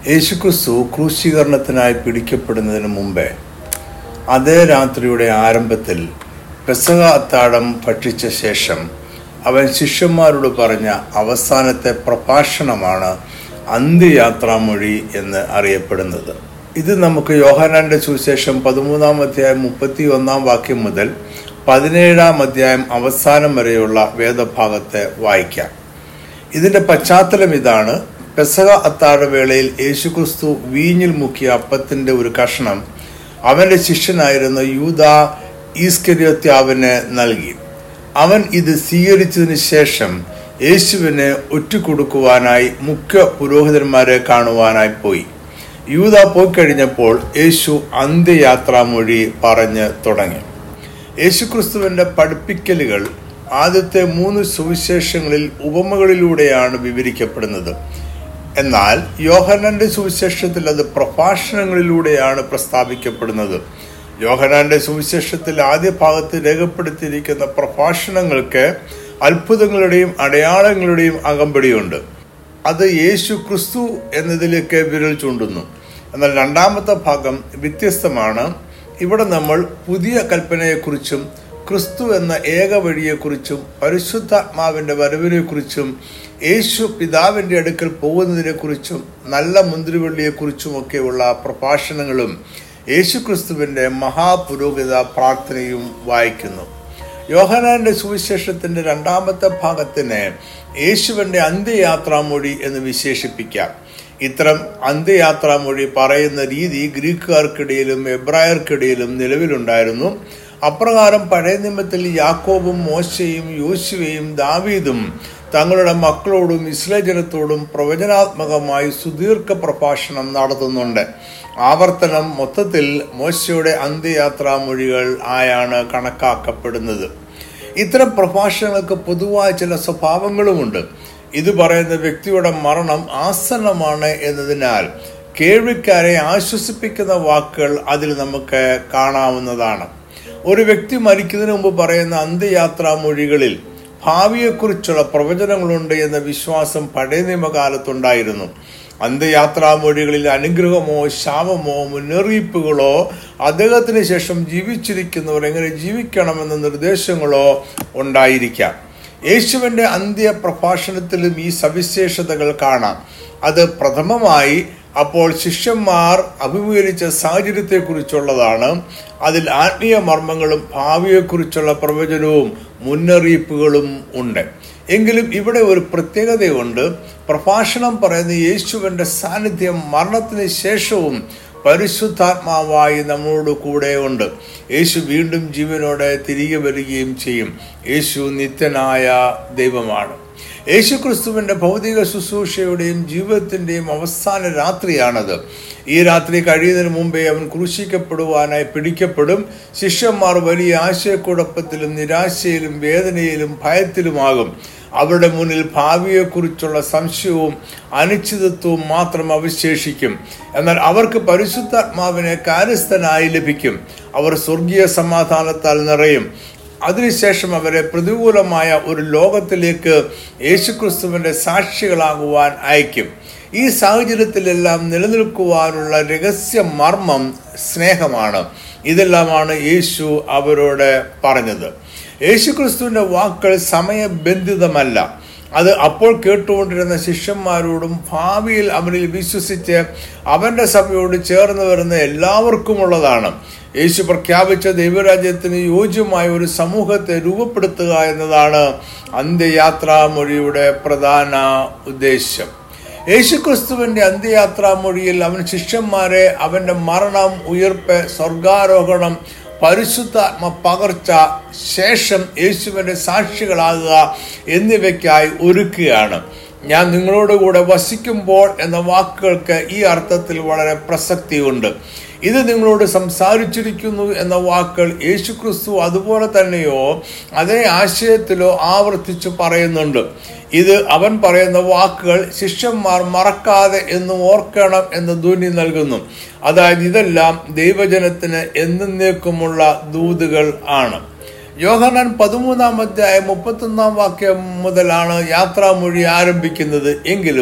യേശുക്രിസ്തു ക്രൂശീകരണത്തിനായി പിടിക്കപ്പെടുന്നതിന് മുമ്പേ അതേ രാത്രിയുടെ ആരംഭത്തിൽ പെസക അത്താഴം ഭക്ഷിച്ച ശേഷം അവൻ ശിഷ്യന്മാരോട് പറഞ്ഞ അവസാനത്തെ പ്രഭാഷണമാണ് അന്ത്യയാത്രാമൊഴി എന്ന് അറിയപ്പെടുന്നത് ഇത് നമുക്ക് യോഹനാന്റെ സുവിശേഷം പതിമൂന്നാം അധ്യായം മുപ്പത്തി ഒന്നാം വാക്യം മുതൽ പതിനേഴാം അധ്യായം അവസാനം വരെയുള്ള വേദഭാഗത്തെ വായിക്കാം ഇതിന്റെ പശ്ചാത്തലം ഇതാണ് പെസക അത്താഴവേളയിൽ യേശുക്രിസ്തു വീഞ്ഞിൽ മുക്കിയ അപ്പത്തിന്റെ ഒരു കഷ്ണം അവന്റെ ശിഷ്യനായിരുന്ന യൂത ഈസ്കരിയോത്യാവിന് നൽകി അവൻ ഇത് സ്വീകരിച്ചതിന് ശേഷം യേശുവിനെ ഒറ്റുകൊടുക്കുവാനായി മുഖ്യ പുരോഹിതന്മാരെ കാണുവാനായി പോയി യൂത പോയി കഴിഞ്ഞപ്പോൾ യേശു അന്ത്യയാത്രാമൊഴി പറഞ്ഞ് തുടങ്ങി യേശുക്രിസ്തുവിന്റെ പഠിപ്പിക്കലുകൾ ആദ്യത്തെ മൂന്ന് സുവിശേഷങ്ങളിൽ ഉപമകളിലൂടെയാണ് വിവരിക്കപ്പെടുന്നത് എന്നാൽ യോഹനാന്റെ സുവിശേഷത്തിൽ അത് പ്രഭാഷണങ്ങളിലൂടെയാണ് പ്രസ്താവിക്കപ്പെടുന്നത് യോഹനാന്റെ സുവിശേഷത്തിൽ ആദ്യ ഭാഗത്ത് രേഖപ്പെടുത്തിയിരിക്കുന്ന പ്രഭാഷണങ്ങൾക്ക് അത്ഭുതങ്ങളുടെയും അടയാളങ്ങളുടെയും അകമ്പടിയുണ്ട് അത് യേശു ക്രിസ്തു എന്നതിലേക്ക് വിരൽ ചൂണ്ടുന്നു എന്നാൽ രണ്ടാമത്തെ ഭാഗം വ്യത്യസ്തമാണ് ഇവിടെ നമ്മൾ പുതിയ കൽപ്പനയെക്കുറിച്ചും ക്രിസ്തു എന്ന ഏക വഴിയെക്കുറിച്ചും പരിശുദ്ധാത്മാവിന്റെ വരവിനെക്കുറിച്ചും യേശു പിതാവിന്റെ അടുക്കൽ പോകുന്നതിനെക്കുറിച്ചും നല്ല മുന്തിരിവള്ളിയെക്കുറിച്ചും ഒക്കെയുള്ള പ്രഭാഷണങ്ങളും യേശു ക്രിസ്തുവിന്റെ മഹാപുരോഹിത പ്രാർത്ഥനയും വായിക്കുന്നു യോഹനാന്റെ സുവിശേഷത്തിന്റെ രണ്ടാമത്തെ ഭാഗത്തിന് യേശുവിന്റെ അന്ത്യയാത്രാമൊഴി എന്ന് വിശേഷിപ്പിക്കാം ഇത്തരം അന്ത്യയാത്രാമൊഴി പറയുന്ന രീതി ഗ്രീക്കുകാർക്കിടയിലും എബ്രായർക്കിടയിലും നിലവിലുണ്ടായിരുന്നു അപ്രകാരം പഴയ നിയമത്തിൽ യാക്കോബും മോശയും യോശുവയും ദാവീദും തങ്ങളുടെ മക്കളോടും ഇസ്രായേൽ ജനത്തോടും പ്രവചനാത്മകമായി സുദീർഘ പ്രഭാഷണം നടത്തുന്നുണ്ട് ആവർത്തനം മൊത്തത്തിൽ മോശയുടെ അന്ത്യയാത്രാമൊഴികൾ ആയാണ് കണക്കാക്കപ്പെടുന്നത് ഇത്തരം പ്രഭാഷണങ്ങൾക്ക് പൊതുവായ ചില സ്വഭാവങ്ങളുമുണ്ട് ഇത് പറയുന്ന വ്യക്തിയുടെ മരണം ആസന്നമാണ് എന്നതിനാൽ കേൾവിക്കാരെ ആശ്വസിപ്പിക്കുന്ന വാക്കുകൾ അതിൽ നമുക്ക് കാണാവുന്നതാണ് ഒരു വ്യക്തി മരിക്കുന്നതിന് മുമ്പ് പറയുന്ന അന്ത്യയാത്രാമൊഴികളിൽ ഭാവിയെക്കുറിച്ചുള്ള പ്രവചനങ്ങളുണ്ട് എന്ന വിശ്വാസം പഴയ നിയമകാലത്തുണ്ടായിരുന്നു അന്ത്യയാത്രാമൊഴികളിൽ അനുഗ്രഹമോ ശാപമോ മുന്നറിയിപ്പുകളോ അദ്ദേഹത്തിന് ശേഷം ജീവിച്ചിരിക്കുന്നവർ എങ്ങനെ ജീവിക്കണമെന്ന നിർദ്ദേശങ്ങളോ ഉണ്ടായിരിക്കാം യേശുവിന്റെ അന്ത്യ പ്രഭാഷണത്തിലും ഈ സവിശേഷതകൾ കാണാം അത് പ്രഥമമായി അപ്പോൾ ശിഷ്യന്മാർ അഭിമുഖീകരിച്ച സാഹചര്യത്തെക്കുറിച്ചുള്ളതാണ് അതിൽ ആത്മീയ മർമ്മങ്ങളും ഭാവിയെക്കുറിച്ചുള്ള പ്രവചനവും മുന്നറിയിപ്പുകളും ഉണ്ട് എങ്കിലും ഇവിടെ ഒരു പ്രത്യേകതയുണ്ട് പ്രഭാഷണം പറയുന്ന യേശുവിന്റെ സാന്നിധ്യം മരണത്തിന് ശേഷവും പരിശുദ്ധാത്മാവായി നമ്മളോട് കൂടെ ഉണ്ട് യേശു വീണ്ടും ജീവനോടെ തിരികെ വരികയും ചെയ്യും യേശു നിത്യനായ ദൈവമാണ് യേശു ക്രിസ്തുവിന്റെ ഭൗതിക ശുശ്രൂഷയുടെയും ജീവിതത്തിന്റെയും അവസാന രാത്രിയാണത് ഈ രാത്രി കഴിയുന്നതിന് മുമ്പേ അവൻ ക്രൂശിക്കപ്പെടുവാനായി പിടിക്കപ്പെടും ശിഷ്യന്മാർ വലിയ ആശയക്കുഴപ്പത്തിലും നിരാശയിലും വേദനയിലും ഭയത്തിലുമാകും അവരുടെ മുന്നിൽ ഭാവിയെക്കുറിച്ചുള്ള സംശയവും അനിശ്ചിതത്വവും മാത്രം അവശേഷിക്കും എന്നാൽ അവർക്ക് പരിശുദ്ധാത്മാവിനെ കാര്യസ്ഥനായി ലഭിക്കും അവർ സ്വർഗീയ സമാധാനത്താൽ നിറയും അതിനുശേഷം അവരെ പ്രതികൂലമായ ഒരു ലോകത്തിലേക്ക് യേശുക്രിസ്തുവിന്റെ സാക്ഷികളാകുവാൻ അയക്കും ഈ സാഹചര്യത്തിലെല്ലാം നിലനിൽക്കുവാനുള്ള രഹസ്യ മർമ്മം സ്നേഹമാണ് ഇതെല്ലാമാണ് യേശു അവരോട് പറഞ്ഞത് യേശുക്രിസ്തുവിന്റെ വാക്കുകൾ സമയബന്ധിതമല്ല അത് അപ്പോൾ കേട്ടുകൊണ്ടിരുന്ന ശിഷ്യന്മാരോടും ഭാവിയിൽ അവനിൽ വിശ്വസിച്ച് അവന്റെ സഭയോട് ചേർന്ന് വരുന്ന എല്ലാവർക്കുമുള്ളതാണ് യേശു പ്രഖ്യാപിച്ച ദൈവരാജ്യത്തിന് യോജ്യമായ ഒരു സമൂഹത്തെ രൂപപ്പെടുത്തുക എന്നതാണ് അന്ത്യയാത്രാമൊഴിയുടെ പ്രധാന ഉദ്ദേശ്യം യേശുക്രിസ്തുവിന്റെ അന്ത്യയാത്രാമൊഴിയിൽ അവൻ ശിഷ്യന്മാരെ അവന്റെ മരണം ഉയർപ്പ് സ്വർഗാരോഹണം പരിശുദ്ധാത്മ പകർച്ച ശേഷം യേശുവിന്റെ സാക്ഷികളാകുക എന്നിവയ്ക്കായി ഒരുക്കുകയാണ് ഞാൻ നിങ്ങളോട് കൂടെ വസിക്കുമ്പോൾ എന്ന വാക്കുകൾക്ക് ഈ അർത്ഥത്തിൽ വളരെ പ്രസക്തിയുണ്ട് ഇത് നിങ്ങളോട് സംസാരിച്ചിരിക്കുന്നു എന്ന വാക്കുകൾ യേശുക്രിസ്തു അതുപോലെ തന്നെയോ അതേ ആശയത്തിലോ ആവർത്തിച്ചു പറയുന്നുണ്ട് ഇത് അവൻ പറയുന്ന വാക്കുകൾ ശിഷ്യന്മാർ മറക്കാതെ എന്ന് ഓർക്കണം എന്ന് ധ്വനി നൽകുന്നു അതായത് ഇതെല്ലാം ദൈവജനത്തിന് എന്നേക്കുമുള്ള ദൂതുകൾ ആണ് യോഹനാൻ പതിമൂന്നാം അധ്യായം മുപ്പത്തൊന്നാം വാക്യം മുതലാണ് യാത്രാമൊഴി ആരംഭിക്കുന്നത് എങ്കിലും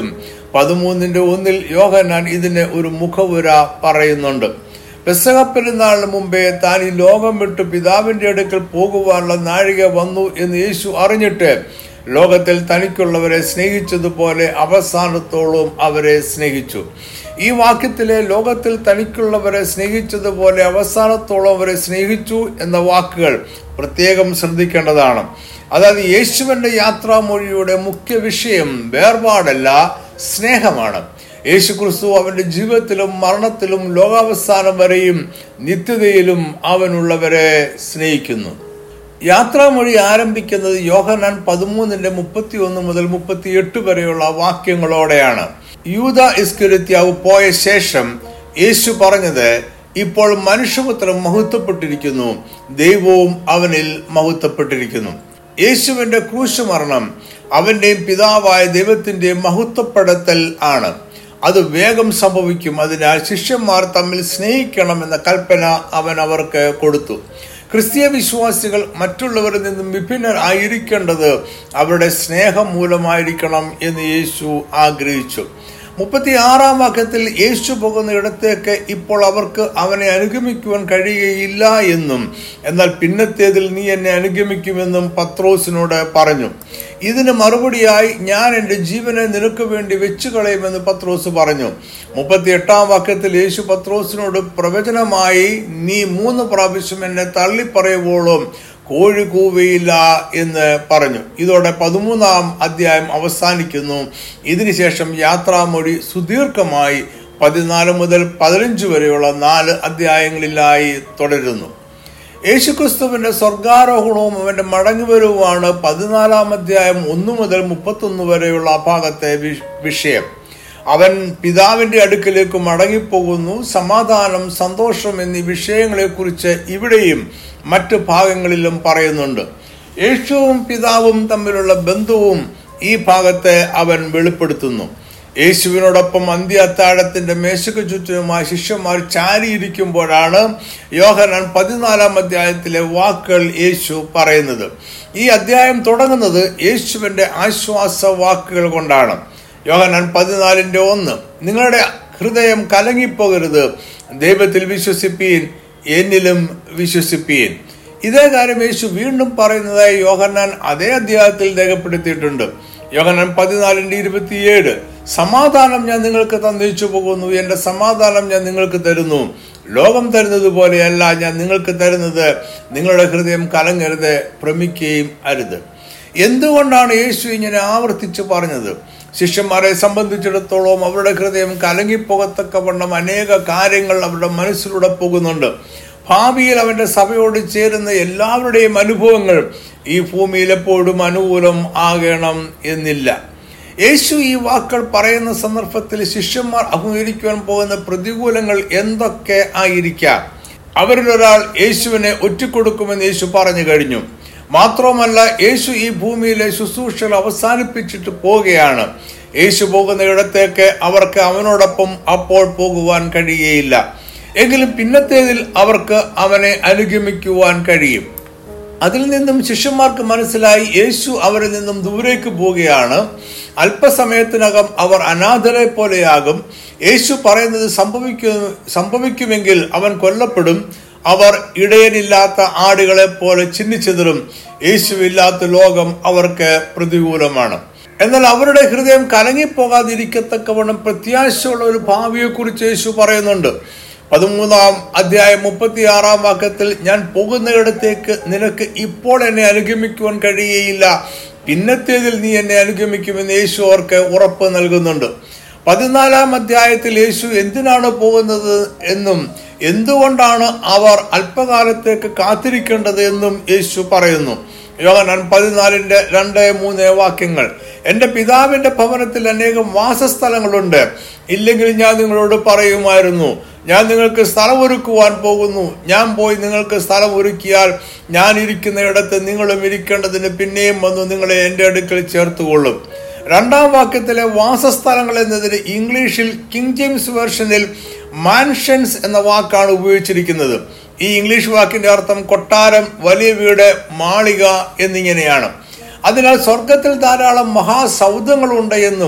പതിമൂന്നിന്റെ ഒന്നിൽ യോഹന്നാൻ ഇതിന് ഒരു മുഖവുര പറയുന്നുണ്ട് പെസഹ പെരുന്നാളിന് മുമ്പേ താൻ ഈ ലോകം വിട്ട് പിതാവിന്റെ അടുക്കൽ പോകുവാനുള്ള നാഴിക വന്നു എന്ന് യേശു അറിഞ്ഞിട്ട് ലോകത്തിൽ തനിക്കുള്ളവരെ സ്നേഹിച്ചതുപോലെ അവസാനത്തോളം അവരെ സ്നേഹിച്ചു ഈ വാക്യത്തിലെ ലോകത്തിൽ തനിക്കുള്ളവരെ സ്നേഹിച്ചതുപോലെ അവസാനത്തോളം അവരെ സ്നേഹിച്ചു എന്ന വാക്കുകൾ പ്രത്യേകം ശ്രദ്ധിക്കേണ്ടതാണ് അതായത് യേശുവിന്റെ യാത്രാമൊഴിയുടെ മുഖ്യ വിഷയം വേർപാടല്ല സ്നേഹമാണ് യേശു ക്രിസ്തു അവന്റെ ജീവിതത്തിലും മരണത്തിലും ലോകാവസാനം വരെയും നിത്യതയിലും അവനുള്ളവരെ സ്നേഹിക്കുന്നു യാത്രാമൊഴി ആരംഭിക്കുന്നത് യോഹനാൻ പതിമൂന്നിന്റെ മുപ്പത്തി ഒന്ന് മുതൽ മുപ്പത്തിയെട്ട് വരെയുള്ള വാക്യങ്ങളോടെയാണ് യൂത ഇസ്കുരത്യാവ് പോയ ശേഷം യേശു പറഞ്ഞത് ഇപ്പോൾ മനുഷ്യപുത്രം മഹത്വപ്പെട്ടിരിക്കുന്നു ദൈവവും അവനിൽ മഹത്വപ്പെട്ടിരിക്കുന്നു യേശുവിന്റെ ക്രൂശ് മരണം അവന്റെയും പിതാവായ ദൈവത്തിന്റെയും മഹത്വപ്പെടുത്തൽ ആണ് അത് വേഗം സംഭവിക്കും അതിനാൽ ശിഷ്യന്മാർ തമ്മിൽ സ്നേഹിക്കണം എന്ന കൽപ്പന അവൻ അവർക്ക് കൊടുത്തു ക്രിസ്തീയ വിശ്വാസികൾ മറ്റുള്ളവരിൽ നിന്നും വിഭിന്നർ ആയിരിക്കേണ്ടത് അവരുടെ സ്നേഹം മൂലമായിരിക്കണം എന്ന് യേശു ആഗ്രഹിച്ചു മുപ്പത്തി ആറാം വാക്യത്തിൽ യേശു പോകുന്ന ഇടത്തേക്ക് ഇപ്പോൾ അവർക്ക് അവനെ അനുഗമിക്കുവാൻ കഴിയുകയില്ല എന്നും എന്നാൽ പിന്നത്തേതിൽ നീ എന്നെ അനുഗമിക്കുമെന്നും പത്രോസിനോട് പറഞ്ഞു ഇതിന് മറുപടിയായി ഞാൻ എൻ്റെ ജീവനെ നിനക്ക് വേണ്ടി വെച്ചു കളയുമെന്ന് പത്രോസ് പറഞ്ഞു മുപ്പത്തി എട്ടാം വാക്യത്തിൽ യേശു പത്രോസിനോട് പ്രവചനമായി നീ മൂന്ന് പ്രാവശ്യം എന്നെ തള്ളിപ്പറയുവോളും കോഴി കൂവയില്ല എന്ന് പറഞ്ഞു ഇതോടെ പതിമൂന്നാം അധ്യായം അവസാനിക്കുന്നു ഇതിനുശേഷം യാത്രാമൊഴി സുദീർഘമായി പതിനാല് മുതൽ പതിനഞ്ച് വരെയുള്ള നാല് അധ്യായങ്ങളിലായി തുടരുന്നു യേശുക്രിസ്തുവിന്റെ സ്വർഗാരോഹണവും അവന്റെ മടങ്ങിവരവുമാണ് പതിനാലാം അധ്യായം ഒന്നു മുതൽ മുപ്പത്തൊന്ന് വരെയുള്ള ആ ഭാഗത്തെ വിഷയം അവൻ പിതാവിന്റെ അടുക്കലേക്ക് മടങ്ങിപ്പോകുന്നു സമാധാനം സന്തോഷം എന്നീ വിഷയങ്ങളെക്കുറിച്ച് ഇവിടെയും മറ്റു ഭാഗങ്ങളിലും പറയുന്നുണ്ട് യേശുവും പിതാവും തമ്മിലുള്ള ബന്ധവും ഈ ഭാഗത്തെ അവൻ വെളിപ്പെടുത്തുന്നു യേശുവിനോടൊപ്പം അന്ത്യ അത്താഴത്തിന്റെ മേശയ്ക്ക് ചുറ്റുമായി ശിഷ്യന്മാർ ചാരിയിരിക്കുമ്പോഴാണ് യോഹനാൻ പതിനാലാം അധ്യായത്തിലെ വാക്കുകൾ യേശു പറയുന്നത് ഈ അധ്യായം തുടങ്ങുന്നത് യേശുവിന്റെ ആശ്വാസ വാക്കുകൾ കൊണ്ടാണ് യോഹനാൻ പതിനാലിന്റെ ഒന്ന് നിങ്ങളുടെ ഹൃദയം കലങ്ങിപ്പോകരുത് ദൈവത്തിൽ വിശ്വസിപ്പീൻ എന്നിലും വിശ്വസിപ്പീൻ ഇതേ കാര്യം യേശു വീണ്ടും പറയുന്നതായി യോഹന്നാൻ അതേ അധ്യായത്തിൽ രേഖപ്പെടുത്തിയിട്ടുണ്ട് യോഹന്നാൻ പതിനാലിന്റെ ഇരുപത്തിയേഴ് സമാധാനം ഞാൻ നിങ്ങൾക്ക് തന്നിച്ചു പോകുന്നു എന്റെ സമാധാനം ഞാൻ നിങ്ങൾക്ക് തരുന്നു ലോകം തരുന്നത് പോലെയല്ല ഞാൻ നിങ്ങൾക്ക് തരുന്നത് നിങ്ങളുടെ ഹൃദയം കലങ്ങരുത് ഭ്രമിക്കുകയും അരുത് എന്തുകൊണ്ടാണ് യേശു ഇങ്ങനെ ആവർത്തിച്ച് പറഞ്ഞത് ശിഷ്യന്മാരെ സംബന്ധിച്ചിടത്തോളം അവരുടെ ഹൃദയം കലങ്ങിപ്പോകത്തക്കവണ്ണം അനേക കാര്യങ്ങൾ അവരുടെ മനസ്സിലൂടെ പോകുന്നുണ്ട് ഭാവിയിൽ അവന്റെ സഭയോട് ചേരുന്ന എല്ലാവരുടെയും അനുഭവങ്ങൾ ഈ ഭൂമിയിൽ എപ്പോഴും അനുകൂലം ആകണം എന്നില്ല യേശു ഈ വാക്കുകൾ പറയുന്ന സന്ദർഭത്തിൽ ശിഷ്യന്മാർ അഭിമുഖീകരിക്കുവാൻ പോകുന്ന പ്രതികൂലങ്ങൾ എന്തൊക്കെ ആയിരിക്കാം അവരിൽ ഒരാൾ യേശുവിനെ ഒറ്റിക്കൊടുക്കുമെന്ന് യേശു പറഞ്ഞു കഴിഞ്ഞു മാത്രവുമല്ല യേശു ഈ ഭൂമിയിലെ ശുശ്രൂഷകൾ അവസാനിപ്പിച്ചിട്ട് പോവുകയാണ് യേശു പോകുന്ന ഇടത്തേക്ക് അവർക്ക് അവനോടൊപ്പം അപ്പോൾ പോകുവാൻ കഴിയുകയില്ല എങ്കിലും പിന്നത്തേതിൽ അവർക്ക് അവനെ അനുഗമിക്കുവാൻ കഴിയും അതിൽ നിന്നും ശിഷ്യന്മാർക്ക് മനസ്സിലായി യേശു അവരിൽ നിന്നും ദൂരേക്ക് പോവുകയാണ് അല്പസമയത്തിനകം അവർ അനാഥരെ പോലെയാകും യേശു പറയുന്നത് സംഭവിക്കു സംഭവിക്കുമെങ്കിൽ അവൻ കൊല്ലപ്പെടും അവർ ഇടയനില്ലാത്ത ആടുകളെ പോലെ ചിന്നിച്ചെതിറും യേശുവില്ലാത്ത ലോകം അവർക്ക് പ്രതികൂലമാണ് എന്നാൽ അവരുടെ ഹൃദയം കലങ്ങിപ്പോകാതിരിക്കത്തക്കവണ്ണം പ്രത്യാശയുള്ള ഒരു ഭാവിയെക്കുറിച്ച് യേശു പറയുന്നുണ്ട് പതിമൂന്നാം അധ്യായം മുപ്പത്തിയാറാം വാക്യത്തിൽ ഞാൻ പോകുന്നിടത്തേക്ക് നിനക്ക് ഇപ്പോൾ എന്നെ അനുഗമിക്കുവാൻ കഴിയുകയില്ല പിന്നത്തേതിൽ നീ എന്നെ അനുഗമിക്കുമെന്ന് യേശു അവർക്ക് ഉറപ്പ് നൽകുന്നുണ്ട് പതിനാലാം അധ്യായത്തിൽ യേശു എന്തിനാണ് പോകുന്നത് എന്നും എന്തുകൊണ്ടാണ് അവർ അല്പകാലത്തേക്ക് കാത്തിരിക്കേണ്ടത് എന്നും യേശു പറയുന്നു യോഹനാൻ പതിനാലിന്റെ രണ്ട് മൂന്ന് വാക്യങ്ങൾ എന്റെ പിതാവിന്റെ ഭവനത്തിൽ അനേകം വാസസ്ഥലങ്ങളുണ്ട് ഇല്ലെങ്കിൽ ഞാൻ നിങ്ങളോട് പറയുമായിരുന്നു ഞാൻ നിങ്ങൾക്ക് സ്ഥലമൊരുക്കുവാൻ പോകുന്നു ഞാൻ പോയി നിങ്ങൾക്ക് സ്ഥലം ഒരുക്കിയാൽ ഞാൻ ഇരിക്കുന്ന ഇടത്ത് നിങ്ങളും ഇരിക്കേണ്ടതിന് പിന്നെയും വന്നു നിങ്ങളെ എൻ്റെ അടുക്കൽ ചേർത്തുകൊള്ളും രണ്ടാം വാക്യത്തിലെ വാസസ്ഥലങ്ങൾ എന്നതിന് ഇംഗ്ലീഷിൽ കിങ് ജെയിംസ് വെർഷനിൽ മാൻഷൻസ് എന്ന വാക്കാണ് ഉപയോഗിച്ചിരിക്കുന്നത് ഈ ഇംഗ്ലീഷ് വാക്കിന്റെ അർത്ഥം കൊട്ടാരം വലിയ വീട് മാളിക എന്നിങ്ങനെയാണ് അതിനാൽ സ്വർഗത്തിൽ ധാരാളം മഹാസൗധങ്ങളുണ്ട് എന്നും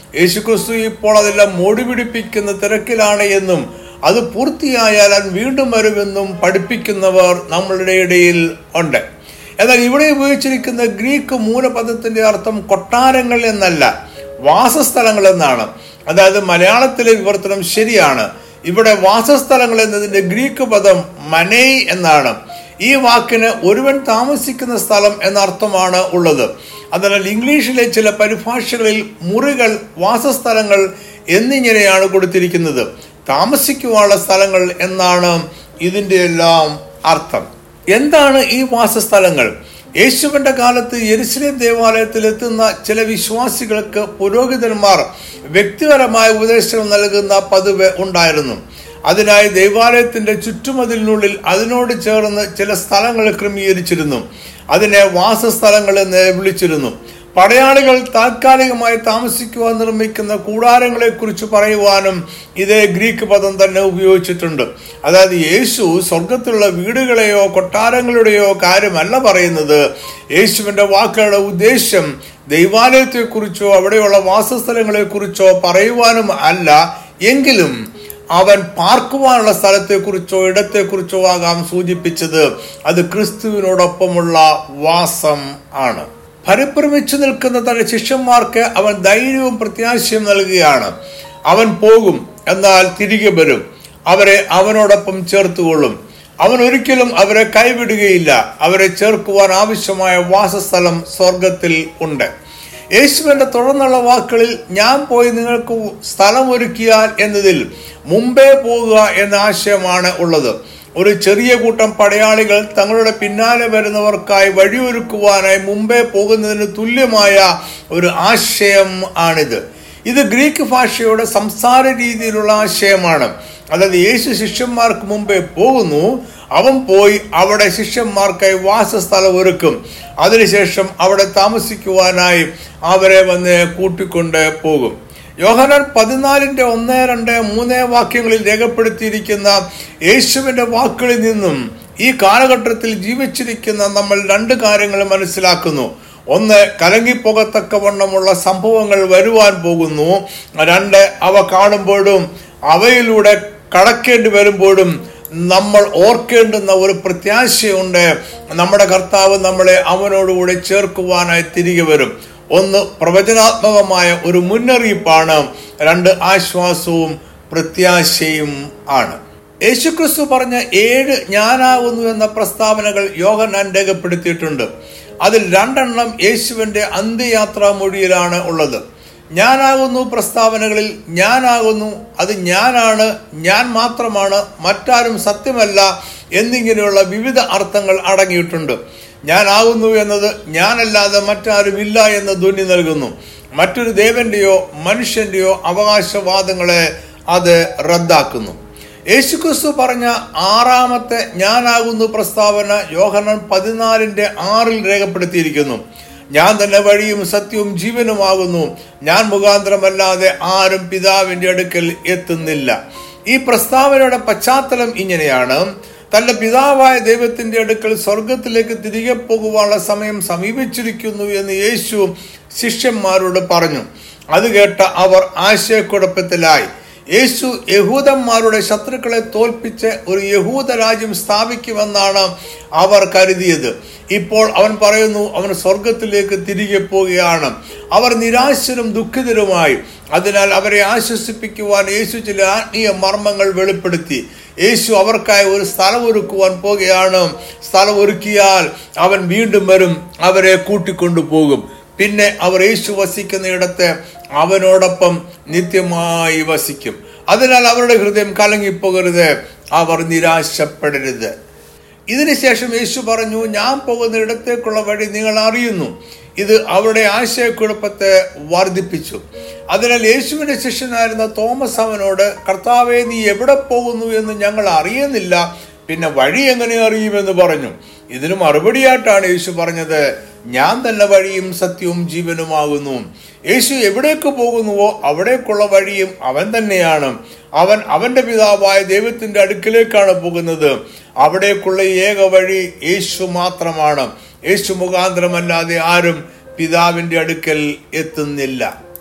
യേശുക്രിസ്തു ഇപ്പോൾ അതെല്ലാം മോടി പിടിപ്പിക്കുന്ന തിരക്കിലാണ് എന്നും അത് പൂർത്തിയായാൽ അവൻ വീണ്ടും വരുമെന്നും പഠിപ്പിക്കുന്നവർ നമ്മളുടെ ഇടയിൽ ഉണ്ട് എന്നാൽ ഇവിടെ ഉപയോഗിച്ചിരിക്കുന്ന ഗ്രീക്ക് മൂലപദത്തിന്റെ അർത്ഥം കൊട്ടാരങ്ങൾ എന്നല്ല വാസസ്ഥലങ്ങൾ എന്നാണ് അതായത് മലയാളത്തിലെ വിവർത്തനം ശരിയാണ് ഇവിടെ വാസസ്ഥലങ്ങൾ എന്നതിന്റെ ഗ്രീക്ക് പദം മനേയ് എന്നാണ് ഈ വാക്കിന് ഒരുവൻ താമസിക്കുന്ന സ്ഥലം എന്ന അർത്ഥമാണ് ഉള്ളത് അതിനാൽ ഇംഗ്ലീഷിലെ ചില പരിഭാഷകളിൽ മുറികൾ വാസസ്ഥലങ്ങൾ എന്നിങ്ങനെയാണ് കൊടുത്തിരിക്കുന്നത് താമസിക്കുവാനുള്ള സ്ഥലങ്ങൾ എന്നാണ് ഇതിന്റെ എല്ലാം അർത്ഥം എന്താണ് ഈ വാസസ്ഥലങ്ങൾ യേശുവിന്റെ കാലത്ത് യെരുസലേം ദേവാലയത്തിൽ എത്തുന്ന ചില വിശ്വാസികൾക്ക് പുരോഹിതന്മാർ വ്യക്തിപരമായ ഉപദേശം നൽകുന്ന പതിവ് ഉണ്ടായിരുന്നു അതിനായി ദൈവാലയത്തിന്റെ ചുറ്റുമതിലിനുള്ളിൽ അതിനോട് ചേർന്ന് ചില സ്ഥലങ്ങൾ ക്രമീകരിച്ചിരുന്നു അതിനെ വാസസ്ഥലങ്ങൾ എന്ന് വിളിച്ചിരുന്നു പടയാളികൾ താൽക്കാലികമായി താമസിക്കുവാൻ നിർമ്മിക്കുന്ന കൂടാരങ്ങളെ കുറിച്ച് പറയുവാനും ഇതേ ഗ്രീക്ക് പദം തന്നെ ഉപയോഗിച്ചിട്ടുണ്ട് അതായത് യേശു സ്വർഗത്തിലുള്ള വീടുകളെയോ കൊട്ടാരങ്ങളുടെയോ കാര്യമല്ല പറയുന്നത് യേശുവിന്റെ വാക്കുകളുടെ ഉദ്ദേശ്യം ദൈവാലയത്തെക്കുറിച്ചോ അവിടെയുള്ള വാസസ്ഥലങ്ങളെ കുറിച്ചോ പറയുവാനും അല്ല എങ്കിലും അവൻ പാർക്കുവാനുള്ള സ്ഥലത്തെക്കുറിച്ചോ ഇടത്തെക്കുറിച്ചോ ആകാം സൂചിപ്പിച്ചത് അത് ക്രിസ്തുവിനോടൊപ്പമുള്ള വാസം ആണ് പരിഭ്രമിച്ചു നിൽക്കുന്ന തന്റെ ശിഷ്യന്മാർക്ക് അവൻ ധൈര്യവും പ്രത്യാശയും നൽകുകയാണ് അവൻ പോകും എന്നാൽ തിരികെ വരും അവരെ അവനോടൊപ്പം ചേർത്തുകൊള്ളും അവൻ ഒരിക്കലും അവരെ കൈവിടുകയില്ല അവരെ ചേർക്കുവാൻ ആവശ്യമായ വാസസ്ഥലം സ്വർഗത്തിൽ ഉണ്ട് യേശുവിന്റെ തുടർന്നുള്ള വാക്കുകളിൽ ഞാൻ പോയി നിങ്ങൾക്ക് സ്ഥലം ഒരുക്കിയാൽ എന്നതിൽ മുമ്പേ പോകുക എന്ന ആശയമാണ് ഉള്ളത് ഒരു ചെറിയ കൂട്ടം പടയാളികൾ തങ്ങളുടെ പിന്നാലെ വരുന്നവർക്കായി വഴിയൊരുക്കുവാനായി മുമ്പേ പോകുന്നതിന് തുല്യമായ ഒരു ആശയം ആണിത് ഇത് ഗ്രീക്ക് ഭാഷയുടെ സംസാര രീതിയിലുള്ള ആശയമാണ് അതായത് യേശു ശിഷ്യന്മാർക്ക് മുമ്പേ പോകുന്നു അവൻ പോയി അവിടെ ശിഷ്യന്മാർക്കായി വാസസ്ഥലം ഒരുക്കും അതിനുശേഷം അവിടെ താമസിക്കുവാനായി അവരെ വന്ന് കൂട്ടിക്കൊണ്ട് പോകും യോഹനാൻ പതിനാലിന്റെ ഒന്ന് രണ്ട് മൂന്ന് വാക്യങ്ങളിൽ രേഖപ്പെടുത്തിയിരിക്കുന്ന യേശുവിന്റെ വാക്കുകളിൽ നിന്നും ഈ കാലഘട്ടത്തിൽ ജീവിച്ചിരിക്കുന്ന നമ്മൾ രണ്ട് കാര്യങ്ങൾ മനസ്സിലാക്കുന്നു ഒന്ന് കലങ്ങിപ്പോകത്തക്കവണ്ണമുള്ള സംഭവങ്ങൾ വരുവാൻ പോകുന്നു രണ്ട് അവ കാണുമ്പോഴും അവയിലൂടെ കടക്കേണ്ടി വരുമ്പോഴും നമ്മൾ ഓർക്കേണ്ടുന്ന ഒരു പ്രത്യാശയുണ്ട് നമ്മുടെ കർത്താവ് നമ്മളെ അവനോടുകൂടെ ചേർക്കുവാനായി തിരികെ വരും ഒന്ന് പ്രവചനാത്മകമായ ഒരു മുന്നറിയിപ്പാണ് രണ്ട് ആശ്വാസവും പ്രത്യാശയും ആണ് യേശുക്രിസ്തു പറഞ്ഞ ഏഴ് ഞാനാകുന്നു എന്ന പ്രസ്താവനകൾ യോഹന്നാൻ രേഖപ്പെടുത്തിയിട്ടുണ്ട് അതിൽ രണ്ടെണ്ണം യേശുവിന്റെ അന്ത്യയാത്രാ മൊഴിയിലാണ് ഉള്ളത് ഞാനാകുന്നു പ്രസ്താവനകളിൽ ഞാനാകുന്നു അത് ഞാനാണ് ഞാൻ മാത്രമാണ് മറ്റാരും സത്യമല്ല എന്നിങ്ങനെയുള്ള വിവിധ അർത്ഥങ്ങൾ അടങ്ങിയിട്ടുണ്ട് ഞാനാകുന്നു എന്നത് ഞാനല്ലാതെ മറ്റാരും ഇല്ല എന്ന ധ്വനി നൽകുന്നു മറ്റൊരു ദേവന്റെയോ മനുഷ്യന്റെയോ അവകാശവാദങ്ങളെ അത് റദ്ദാക്കുന്നു യേശുക്രിസ്തു പറഞ്ഞ ആറാമത്തെ ഞാനാകുന്നു പ്രസ്താവന യോഹനൻ പതിനാലിന്റെ ആറിൽ രേഖപ്പെടുത്തിയിരിക്കുന്നു ഞാൻ തന്നെ വഴിയും സത്യവും ജീവനുമാകുന്നു ഞാൻ മുഖാന്തരമല്ലാതെ ആരും പിതാവിന്റെ അടുക്കൽ എത്തുന്നില്ല ഈ പ്രസ്താവനയുടെ പശ്ചാത്തലം ഇങ്ങനെയാണ് തന്റെ പിതാവായ ദൈവത്തിന്റെ അടുക്കൽ സ്വർഗത്തിലേക്ക് തിരികെ പോകുവാനുള്ള സമയം സമീപിച്ചിരിക്കുന്നു എന്ന് യേശു ശിഷ്യന്മാരോട് പറഞ്ഞു അത് കേട്ട അവർ ആശയക്കുഴപ്പത്തിലായി യേശു യഹൂദന്മാരുടെ ശത്രുക്കളെ തോൽപ്പിച്ച് ഒരു യഹൂദ രാജ്യം സ്ഥാപിക്കുമെന്നാണ് അവർ കരുതിയത് ഇപ്പോൾ അവൻ പറയുന്നു അവൻ സ്വർഗത്തിലേക്ക് തിരികെ പോവുകയാണ് അവർ നിരാശരും ദുഃഖിതരുമായി അതിനാൽ അവരെ ആശ്വസിപ്പിക്കുവാൻ യേശു ചില ആത്മീയ മർമ്മങ്ങൾ വെളിപ്പെടുത്തി യേശു അവർക്കായി ഒരു സ്ഥലം ഒരുക്കുവാൻ പോകുകയാണ് സ്ഥലം ഒരുക്കിയാൽ അവൻ വീണ്ടും വരും അവരെ കൂട്ടിക്കൊണ്ടു പോകും പിന്നെ അവർ യേശു വസിക്കുന്ന ഇടത്ത് അവനോടൊപ്പം നിത്യമായി വസിക്കും അതിനാൽ അവരുടെ ഹൃദയം കലങ്ങിപ്പോകരുത് അവർ നിരാശപ്പെടരുത് ഇതിനുശേഷം യേശു പറഞ്ഞു ഞാൻ പോകുന്ന ഇടത്തേക്കുള്ള വഴി നിങ്ങൾ അറിയുന്നു ഇത് അവരുടെ ആശയക്കുഴപ്പത്തെ വർദ്ധിപ്പിച്ചു അതിനാൽ യേശുവിന്റെ ശിഷ്യനായിരുന്ന തോമസ് അവനോട് കർത്താവെ നീ എവിടെ പോകുന്നു എന്ന് ഞങ്ങൾ അറിയുന്നില്ല പിന്നെ വഴി എങ്ങനെ അറിയുമെന്ന് പറഞ്ഞു ഇതിന് മറുപടിയായിട്ടാണ് യേശു പറഞ്ഞത് ഞാൻ തന്നെ വഴിയും സത്യവും ജീവനുമാകുന്നു യേശു എവിടേക്ക് പോകുന്നുവോ അവിടേക്കുള്ള വഴിയും അവൻ തന്നെയാണ് അവൻ അവന്റെ പിതാവായ ദൈവത്തിന്റെ അടുക്കിലേക്കാണ് പോകുന്നത് അവിടേക്കുള്ള ഏക വഴി യേശു മാത്രമാണ് യേശു മുഖാന്തരമല്ലാതെ ആരും പിതാവിന്റെ അടുക്കൽ എത്തുന്നില്ല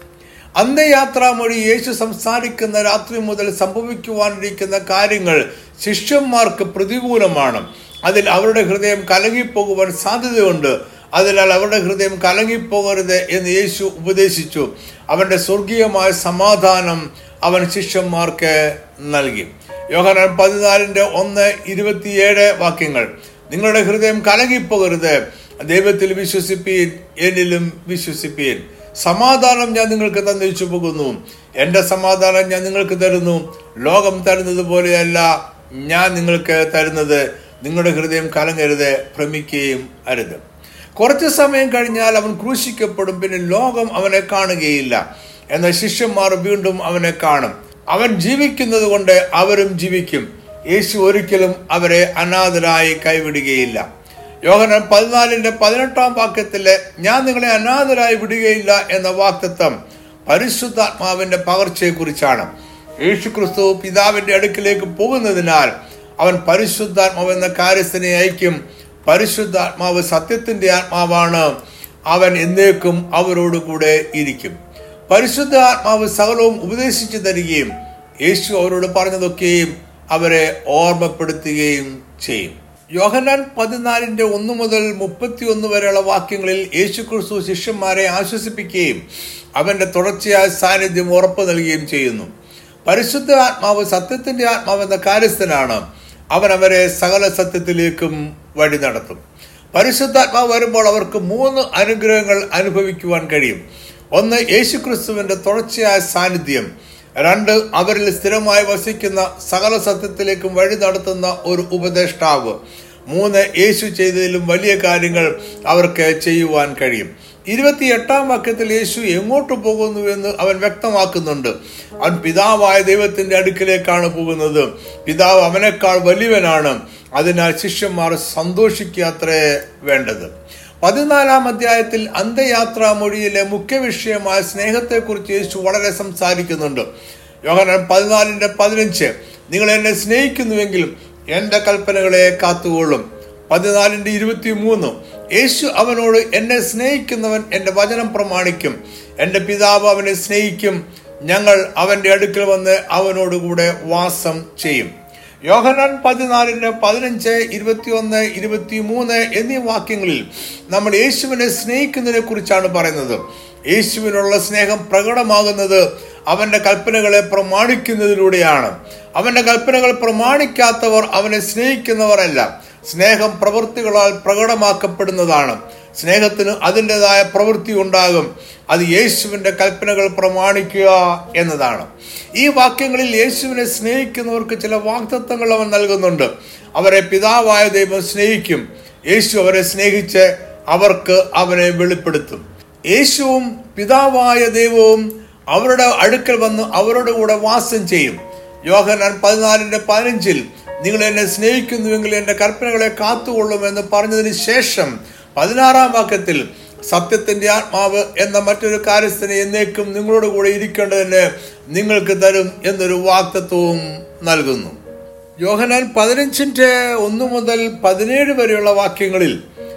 അന്ത്യയാത്രാമൊഴി യേശു സംസാരിക്കുന്ന രാത്രി മുതൽ സംഭവിക്കുവാനിരിക്കുന്ന കാര്യങ്ങൾ ശിഷ്യന്മാർക്ക് പ്രതികൂലമാണ് അതിൽ അവരുടെ ഹൃദയം കലങ്ങിപ്പോകുവാൻ സാധ്യതയുണ്ട് അതിനാൽ അവരുടെ ഹൃദയം കലങ്ങിപ്പോകരുത് എന്ന് യേശു ഉപദേശിച്ചു അവന്റെ സ്വർഗീയമായ സമാധാനം അവൻ ശിഷ്യന്മാർക്ക് നൽകി യോഹനാൻ പതിനാലിന്റെ ഒന്ന് ഇരുപത്തിയേഴ് വാക്യങ്ങൾ നിങ്ങളുടെ ഹൃദയം കലങ്ങിപ്പോകരുത് ദൈവത്തിൽ വിശ്വസിപ്പീൻ എന്നിലും വിശ്വസിപ്പീൻ സമാധാനം ഞാൻ നിങ്ങൾക്ക് തന്നിച്ചു പോകുന്നു എന്റെ സമാധാനം ഞാൻ നിങ്ങൾക്ക് തരുന്നു ലോകം തരുന്നത് പോലെയല്ല ഞാൻ നിങ്ങൾക്ക് തരുന്നത് നിങ്ങളുടെ ഹൃദയം കലങ്ങരുത് ഭ്രമിക്കുകയും അരുത് കുറച്ച് സമയം കഴിഞ്ഞാൽ അവൻ ക്രൂശിക്കപ്പെടും പിന്നെ ലോകം അവനെ കാണുകയില്ല എന്നാൽ ശിഷ്യന്മാർ വീണ്ടും അവനെ കാണും അവൻ ജീവിക്കുന്നത് കൊണ്ട് അവരും ജീവിക്കും യേശു ഒരിക്കലും അവരെ അനാഥരായി കൈവിടുകയില്ല യോഹനൻ പതിനാലിന്റെ പതിനെട്ടാം വാക്യത്തിലെ ഞാൻ നിങ്ങളെ അനാഥരായി വിടുകയില്ല എന്ന വാക്തത്വം പരിശുദ്ധാത്മാവിന്റെ പകർച്ചയെക്കുറിച്ചാണ് യേശു ക്രിസ്തു പിതാവിന്റെ അടുക്കിലേക്ക് പോകുന്നതിനാൽ അവൻ പരിശുദ്ധാത്മാവ് എന്ന കാര്യസ്ഥനെ അയക്കും പരിശുദ്ധാത്മാവ് സത്യത്തിന്റെ ആത്മാവാണ് അവൻ എന്നേക്കും അവരോട് കൂടെ ഇരിക്കും പരിശുദ്ധ ആത്മാവ് സകലവും ഉപദേശിച്ചു തരികയും യേശു അവരോട് പറഞ്ഞതൊക്കെയും അവരെ ഓർമ്മപ്പെടുത്തുകയും ചെയ്യും യോഹനാൻ പതിനാലിന്റെ ഒന്ന് മുതൽ മുപ്പത്തിയൊന്ന് വരെയുള്ള വാക്യങ്ങളിൽ യേശു ക്രിസ്തു ശിഷ്യന്മാരെ ആശ്വസിപ്പിക്കുകയും അവന്റെ തുടർച്ചയായ സാന്നിധ്യം ഉറപ്പു നൽകുകയും ചെയ്യുന്നു പരിശുദ്ധ ആത്മാവ് സത്യത്തിന്റെ ആത്മാവ് എന്ന കാര്യസ്ഥനാണ് അവൻ അവരെ സകല സത്യത്തിലേക്കും വഴി നടത്തും പരിശുദ്ധാത്മാവ് വരുമ്പോൾ അവർക്ക് മൂന്ന് അനുഗ്രഹങ്ങൾ അനുഭവിക്കുവാൻ കഴിയും ഒന്ന് യേശുക്രിസ്തുവിന്റെ തുടർച്ചയായ സാന്നിധ്യം രണ്ട് അവരിൽ സ്ഥിരമായി വസിക്കുന്ന സകല സത്യത്തിലേക്കും വഴി നടത്തുന്ന ഒരു ഉപദേഷ്ടാവ് മൂന്ന് യേശു ചെയ്തതിലും വലിയ കാര്യങ്ങൾ അവർക്ക് ചെയ്യുവാൻ കഴിയും ഇരുപത്തിയെട്ടാം വാക്യത്തിൽ യേശു എങ്ങോട്ട് പോകുന്നു എന്ന് അവൻ വ്യക്തമാക്കുന്നുണ്ട് അവൻ പിതാവായ ദൈവത്തിന്റെ അടുക്കിലേക്കാണ് പോകുന്നത് പിതാവ് അവനേക്കാൾ വലിയവനാണ് അതിനാൽ ശിഷ്യന്മാർ സന്തോഷിക്കാത്രേ വേണ്ടത് പതിനാലാം അധ്യായത്തിൽ അന്ത്യയാത്രാ മൊഴിയിലെ മുഖ്യ വിഷയമായ സ്നേഹത്തെക്കുറിച്ച് യേശു വളരെ സംസാരിക്കുന്നുണ്ട് യോഹനാൻ പതിനാലിന്റെ പതിനഞ്ച് നിങ്ങൾ എന്നെ സ്നേഹിക്കുന്നുവെങ്കിലും എന്റെ കൽപ്പനകളെ കാത്തുകൊള്ളും പതിനാലിന്റെ ഇരുപത്തി മൂന്ന് യേശു അവനോട് എന്നെ സ്നേഹിക്കുന്നവൻ എന്റെ വചനം പ്രമാണിക്കും എന്റെ പിതാവ് അവനെ സ്നേഹിക്കും ഞങ്ങൾ അവന്റെ അടുക്കൽ വന്ന് അവനോടുകൂടെ വാസം ചെയ്യും യോഹനാൻ പതിനാലിന് പതിനഞ്ച് ഇരുപത്തിയൊന്ന് ഇരുപത്തിമൂന്ന് എന്നീ വാക്യങ്ങളിൽ നമ്മൾ യേശുവിനെ സ്നേഹിക്കുന്നതിനെ കുറിച്ചാണ് പറയുന്നത് യേശുവിനുള്ള സ്നേഹം പ്രകടമാകുന്നത് അവന്റെ കൽപ്പനകളെ പ്രമാണിക്കുന്നതിലൂടെയാണ് അവന്റെ കൽപ്പനകൾ പ്രമാണിക്കാത്തവർ അവനെ സ്നേഹിക്കുന്നവരല്ല സ്നേഹം പ്രവൃത്തികളാൽ പ്രകടമാക്കപ്പെടുന്നതാണ് സ്നേഹത്തിന് അതിൻ്റെതായ പ്രവൃത്തി ഉണ്ടാകും അത് യേശുവിന്റെ കൽപ്പനകൾ പ്രമാണിക്കുക എന്നതാണ് ഈ വാക്യങ്ങളിൽ യേശുവിനെ സ്നേഹിക്കുന്നവർക്ക് ചില വാക്തത്വങ്ങൾ അവൻ നൽകുന്നുണ്ട് അവരെ പിതാവായ ദൈവം സ്നേഹിക്കും യേശു അവരെ സ്നേഹിച്ച് അവർക്ക് അവനെ വെളിപ്പെടുത്തും യേശുവും പിതാവായ ദൈവവും അവരുടെ അടുക്കൽ വന്ന് അവരുടെ കൂടെ വാസം ചെയ്യും യോഹനാൻ പതിനാലിന്റെ പതിനഞ്ചിൽ നിങ്ങൾ എന്നെ സ്നേഹിക്കുന്നുവെങ്കിൽ എന്റെ കൽപ്പനകളെ കാത്തുകൊള്ളും എന്ന് പറഞ്ഞതിന് ശേഷം പതിനാറാം വാക്യത്തിൽ സത്യത്തിന്റെ ആത്മാവ് എന്ന മറ്റൊരു കാര്യസ്ഥനെ എന്നേക്കും നിങ്ങളോട് കൂടെ ഇരിക്കേണ്ടതിന് നിങ്ങൾക്ക് തരും എന്നൊരു വാക്തത്വവും നൽകുന്നു യോഹനാൻ പതിനഞ്ചിന്റെ ഒന്ന് മുതൽ പതിനേഴ് വരെയുള്ള വാക്യങ്ങളിൽ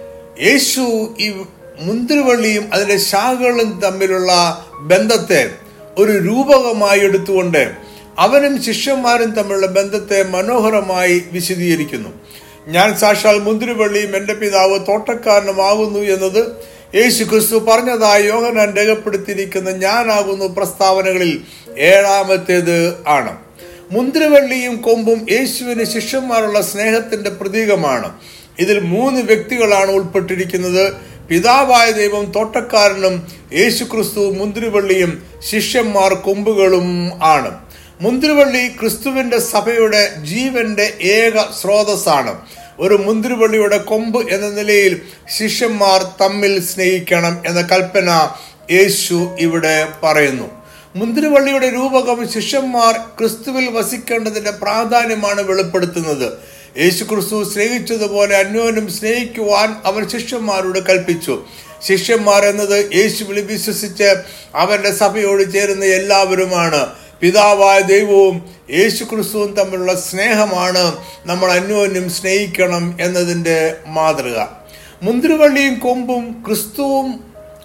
യേശു ഈ മുന്തിരിവള്ളിയും അതിന്റെ ശാഖകളും തമ്മിലുള്ള ബന്ധത്തെ ഒരു രൂപകമായി എടുത്തുകൊണ്ട് അവനും ശിഷ്യന്മാരും തമ്മിലുള്ള ബന്ധത്തെ മനോഹരമായി വിശദീകരിക്കുന്നു ഞാൻ സാക്ഷാൽ മുന്തിരിവള്ളിയും എൻ്റെ പിതാവ് തോട്ടക്കാരനുമാകുന്നു എന്നത് യേശു ക്രിസ്തു പറഞ്ഞതായി യോഹനാൻ രേഖപ്പെടുത്തിയിരിക്കുന്ന ഞാനാകുന്നു പ്രസ്താവനകളിൽ ഏഴാമത്തേത് ആണ് മുന്തിരിവള്ളിയും കൊമ്പും യേശുവിന് ശിഷ്യന്മാരുള്ള സ്നേഹത്തിന്റെ പ്രതീകമാണ് ഇതിൽ മൂന്ന് വ്യക്തികളാണ് ഉൾപ്പെട്ടിരിക്കുന്നത് പിതാവായ ദൈവം തോട്ടക്കാരനും യേശു ക്രിസ്തു മുന്തിരിവള്ളിയും ശിഷ്യന്മാർ കൊമ്പുകളും ആണ് മുന്തിരിവള്ളി ക്രിസ്തുവിന്റെ സഭയുടെ ജീവന്റെ ഏക സ്രോതസ്സാണ് ഒരു മുന്തിരിവള്ളിയുടെ കൊമ്പ് എന്ന നിലയിൽ ശിഷ്യന്മാർ തമ്മിൽ സ്നേഹിക്കണം എന്ന കൽപ്പന യേശു ഇവിടെ പറയുന്നു മുന്തിരിവള്ളിയുടെ രൂപകം ശിഷ്യന്മാർ ക്രിസ്തുവിൽ വസിക്കേണ്ടതിന്റെ പ്രാധാന്യമാണ് വെളിപ്പെടുത്തുന്നത് യേശു ക്രിസ്തു സ്നേഹിച്ചതുപോലെ അന്യോന്യം സ്നേഹിക്കുവാൻ അവൻ ശിഷ്യന്മാരോട് കൽപ്പിച്ചു ശിഷ്യന്മാർ എന്നത് യേശുവിൽ വിശ്വസിച്ച് അവന്റെ സഭയോട് ചേരുന്ന എല്ലാവരുമാണ് പിതാവായ ദൈവവും യേശു ക്രിസ്തുവും തമ്മിലുള്ള സ്നേഹമാണ് നമ്മൾ അന്യോന്യം സ്നേഹിക്കണം എന്നതിൻ്റെ മാതൃക മുന്തിരിവള്ളിയും കൊമ്പും ക്രിസ്തുവും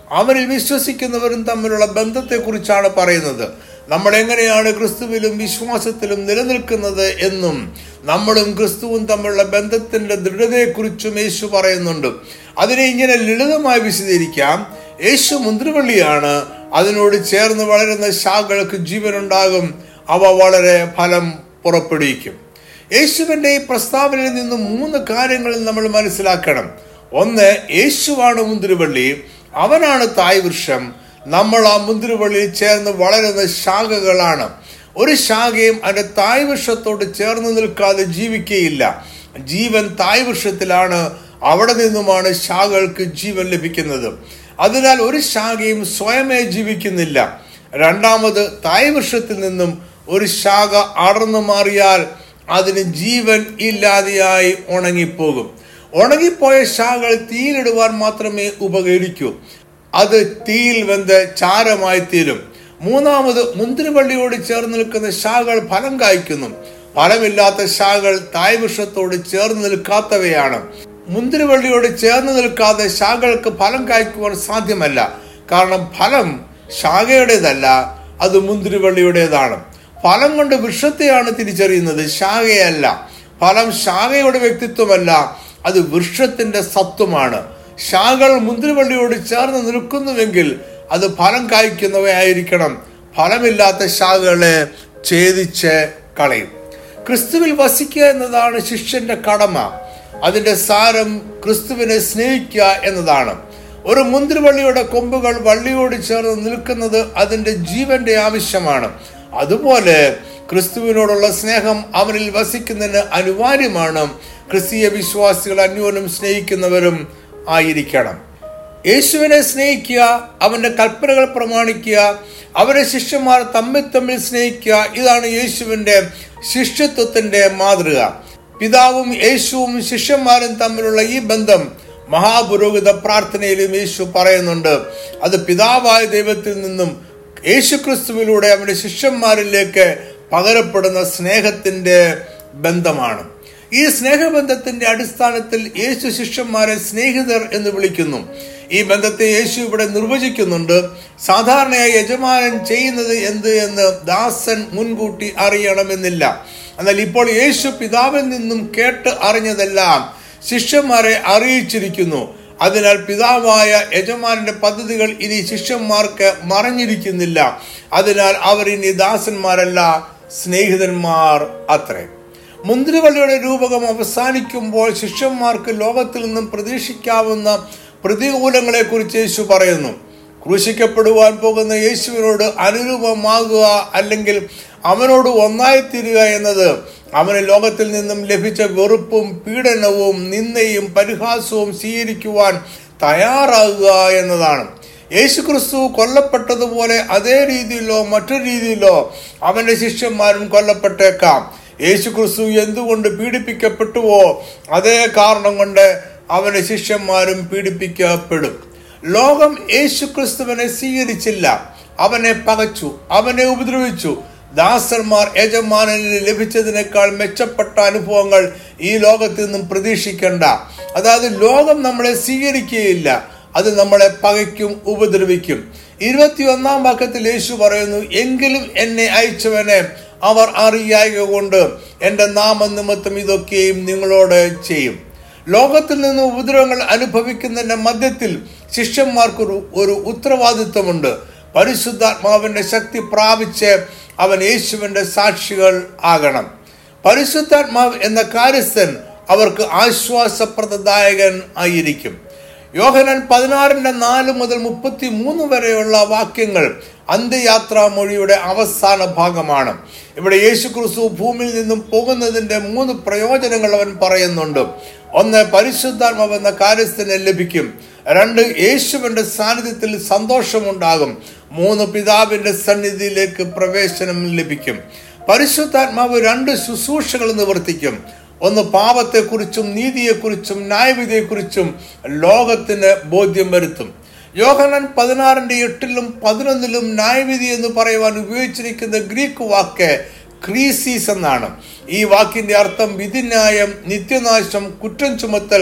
അവരിൽ വിശ്വസിക്കുന്നവരും തമ്മിലുള്ള ബന്ധത്തെക്കുറിച്ചാണ് പറയുന്നത് നമ്മൾ എങ്ങനെയാണ് ക്രിസ്തുവിലും വിശ്വാസത്തിലും നിലനിൽക്കുന്നത് എന്നും നമ്മളും ക്രിസ്തുവും തമ്മിലുള്ള ബന്ധത്തിന്റെ ദൃഢതയെക്കുറിച്ചും യേശു പറയുന്നുണ്ട് അതിനെ ഇങ്ങനെ ലളിതമായി വിശദീകരിക്കാം യേശു മുന്തിരിവള്ളിയാണ് അതിനോട് ചേർന്ന് വളരുന്ന ശാഖകൾക്ക് ജീവനുണ്ടാകും അവ വളരെ ഫലം പുറപ്പെടുവിക്കും യേശുവിന്റെ ഈ പ്രസ്താവനയിൽ നിന്ന് മൂന്ന് കാര്യങ്ങൾ നമ്മൾ മനസ്സിലാക്കണം ഒന്ന് യേശുവാണ് മുന്തിരിവള്ളി അവനാണ് തായ് വൃക്ഷം നമ്മൾ ആ മുന്തിരിവള്ളിയിൽ ചേർന്ന് വളരുന്ന ശാഖകളാണ് ഒരു ശാഖയും അതിന്റെ തായ് വൃക്ഷത്തോട് ചേർന്ന് നിൽക്കാതെ ജീവിക്കുകയില്ല ജീവൻ തായ് വൃക്ഷത്തിലാണ് അവിടെ നിന്നുമാണ് ശാഖകൾക്ക് ജീവൻ ലഭിക്കുന്നത് അതിനാൽ ഒരു ശാഖയും സ്വയമേ ജീവിക്കുന്നില്ല രണ്ടാമത് തായ് വൃക്ഷത്തിൽ നിന്നും ഒരു ശാഖ അടർന്നു മാറിയാൽ അതിന് ജീവൻ ഇല്ലാതെയായി ഉണങ്ങിപ്പോകും ഉണങ്ങിപ്പോയ ശാഖകൾ തീയിലിടുവാൻ മാത്രമേ ഉപകരിക്കൂ അത് തീയിൽ വെന്ത് ചാരമായി തീരും മൂന്നാമത് മുന്തിരിവള്ളിയോട് ചേർന്ന് നിൽക്കുന്ന ശാഖകൾ ഫലം കായ്ക്കുന്നു ഫലമില്ലാത്ത ശാഖകൾ തായ് വൃക്ഷത്തോട് ചേർന്ന് നിൽക്കാത്തവയാണ് മുന്തിരിവള്ളിയോട് ചേർന്ന് നിൽക്കാതെ ശാഖകൾക്ക് ഫലം കായ്ക്കുവാൻ സാധ്യമല്ല കാരണം ഫലം ശാഖയുടേതല്ല അത് മുന്തിരിവള്ളിയുടേതാണ് ഫലം കൊണ്ട് വൃക്ഷത്തെയാണ് തിരിച്ചറിയുന്നത് ശാഖയല്ല ഫലം ശാഖയുടെ വ്യക്തിത്വമല്ല അത് വൃക്ഷത്തിന്റെ സത്വമാണ് ശാഖകൾ മുന്തിരിവള്ളിയോട് ചേർന്ന് നിൽക്കുന്നുവെങ്കിൽ അത് ഫലം കായ്ക്കുന്നവയായിരിക്കണം ഫലമില്ലാത്ത ശാഖകളെ ഛേദിച്ച് കളയും ക്രിസ്തുവിൽ വസിക്കുക എന്നതാണ് ശിഷ്യന്റെ കടമ അതിന്റെ സാരം ക്രിസ്തുവിനെ സ്നേഹിക്കുക എന്നതാണ് ഒരു മുന്തിരിവള്ളിയുടെ കൊമ്പുകൾ വള്ളിയോട് ചേർന്ന് നിൽക്കുന്നത് അതിന്റെ ജീവന്റെ ആവശ്യമാണ് അതുപോലെ ക്രിസ്തുവിനോടുള്ള സ്നേഹം അവനിൽ വസിക്കുന്നതിന് അനിവാര്യമാണ് ക്രിസ്തീയ വിശ്വാസികൾ അന്യോന്യം സ്നേഹിക്കുന്നവരും ആയിരിക്കണം യേശുവിനെ സ്നേഹിക്കുക അവന്റെ കൽപ്പനകൾ പ്രമാണിക്കുക അവരെ ശിഷ്യന്മാർ തമ്മിൽ തമ്മിൽ സ്നേഹിക്കുക ഇതാണ് യേശുവിന്റെ ശിഷ്യത്വത്തിന്റെ മാതൃക പിതാവും യേശുവും ശിഷ്യന്മാരും തമ്മിലുള്ള ഈ ബന്ധം മഹാപുരോഹിത പ്രാർത്ഥനയിലും യേശു പറയുന്നുണ്ട് അത് പിതാവായ ദൈവത്തിൽ നിന്നും യേശു ക്രിസ്തുവിലൂടെ അവന്റെ ശിഷ്യന്മാരിലേക്ക് പകരപ്പെടുന്ന സ്നേഹത്തിന്റെ ബന്ധമാണ് ഈ സ്നേഹബന്ധത്തിന്റെ അടിസ്ഥാനത്തിൽ യേശു ശിഷ്യന്മാരെ സ്നേഹിതർ എന്ന് വിളിക്കുന്നു ഈ ബന്ധത്തെ യേശു ഇവിടെ നിർവചിക്കുന്നുണ്ട് സാധാരണയായി യജമാനൻ ചെയ്യുന്നത് എന്ത് എന്ന് ദാസൻ മുൻകൂട്ടി അറിയണമെന്നില്ല എന്നാൽ ഇപ്പോൾ യേശു പിതാവിൽ നിന്നും കേട്ട് അറിഞ്ഞതെല്ലാം ശിഷ്യന്മാരെ അറിയിച്ചിരിക്കുന്നു അതിനാൽ പിതാവായ യജമാനന്റെ പദ്ധതികൾ ഇനി ശിഷ്യന്മാർക്ക് മറഞ്ഞിരിക്കുന്നില്ല അതിനാൽ അവർ ഇനി ദാസന്മാരല്ല സ്നേഹിതന്മാർ അത്രേ മുന്തിരിവള്ളിയുടെ രൂപകം അവസാനിക്കുമ്പോൾ ശിഷ്യന്മാർക്ക് ലോകത്തിൽ നിന്നും പ്രതീക്ഷിക്കാവുന്ന പ്രതികൂലങ്ങളെ കുറിച്ച് യേശു പറയുന്നു ക്രൂശിക്കപ്പെടുവാൻ പോകുന്ന യേശുവിനോട് അനുരൂപമാകുക അല്ലെങ്കിൽ അവനോട് ഒന്നായിത്തീരുക എന്നത് അവന് ലോകത്തിൽ നിന്നും ലഭിച്ച വെറുപ്പും പീഡനവും നിന്ദയും പരിഹാസവും സ്വീകരിക്കുവാൻ തയ്യാറാകുക എന്നതാണ് യേശു ക്രിസ്തു കൊല്ലപ്പെട്ടതുപോലെ അതേ രീതിയിലോ മറ്റൊരു രീതിയിലോ അവന്റെ ശിഷ്യന്മാരും കൊല്ലപ്പെട്ടേക്കാം യേശു ക്രിസ്തു എന്തുകൊണ്ട് പീഡിപ്പിക്കപ്പെട്ടുവോ അതേ കാരണം കൊണ്ട് അവന്റെ ശിഷ്യന്മാരും പീഡിപ്പിക്കപ്പെടും ലോകം യേശു ക്രിസ്തുവിനെ സ്വീകരിച്ചില്ല അവനെ പകച്ചു അവനെ ഉപദ്രവിച്ചു ദാസന്മാർ യജമാനന് ലഭിച്ചതിനേക്കാൾ മെച്ചപ്പെട്ട അനുഭവങ്ങൾ ഈ ലോകത്തിൽ നിന്നും പ്രതീക്ഷിക്കേണ്ട അതായത് ലോകം നമ്മളെ സ്വീകരിക്കുകയില്ല അത് നമ്മളെ പകയ്ക്കും ഉപദ്രവിക്കും ഇരുപത്തിയൊന്നാം വാക്യത്തിൽ യേശു പറയുന്നു എങ്കിലും എന്നെ അയച്ചവനെ അവർ അറിയായക കൊണ്ട് എൻ്റെ നാമനിമിത്തം ഇതൊക്കെയും നിങ്ങളോട് ചെയ്യും ലോകത്തിൽ നിന്ന് ഉപദ്രവങ്ങൾ അനുഭവിക്കുന്നതിന്റെ മധ്യത്തിൽ ശിഷ്യന്മാർക്കൊരു ഒരു ഉത്തരവാദിത്വമുണ്ട് പരിശുദ്ധാത്മാവിന്റെ ശക്തി പ്രാപിച്ച് അവൻ യേശുവിന്റെ സാക്ഷികൾ ആകണം പരിശുദ്ധാത്മാവ് എന്ന കാര്യസ്ഥൻ അവർക്ക് ആശ്വാസപ്രദദായകൻ ആയിരിക്കും യോഹനൻ പതിനാറിന്റെ നാല് മുതൽ മുപ്പത്തി മൂന്ന് വരെയുള്ള വാക്യങ്ങൾ അന്ത്യയാത്രാ മൊഴിയുടെ അവസാന ഭാഗമാണ് ഇവിടെ യേശു ക്രിസ്തു ഭൂമിയിൽ നിന്നും പോകുന്നതിന്റെ മൂന്ന് പ്രയോജനങ്ങൾ അവൻ പറയുന്നുണ്ട് ഒന്ന് പരിശുദ്ധാത്മാവ് എന്ന കാര്യസ്ഥനെ ലഭിക്കും രണ്ട് യേശുവിന്റെ സാന്നിധ്യത്തിൽ സന്തോഷമുണ്ടാകും മൂന്ന് പിതാവിന്റെ സന്നിധിയിലേക്ക് പ്രവേശനം ലഭിക്കും പരിശുദ്ധാത്മാവ് രണ്ട് ശുശ്രൂഷകൾ നിവർത്തിക്കും ഒന്ന് പാപത്തെക്കുറിച്ചും നീതിയെക്കുറിച്ചും ന്യായവിധിയെക്കുറിച്ചും ലോകത്തിന് ബോധ്യം വരുത്തും യോഹനൻ പതിനാറിന്റെ എട്ടിലും പതിനൊന്നിലും ന്യായവിധി എന്ന് പറയുവാൻ ഉപയോഗിച്ചിരിക്കുന്ന ഗ്രീക്ക് വാക്ക് ക്രീസീസ് എന്നാണ് ഈ വാക്കിന്റെ അർത്ഥം വിധിന്യായം നിത്യനാശം കുറ്റം ചുമത്തൽ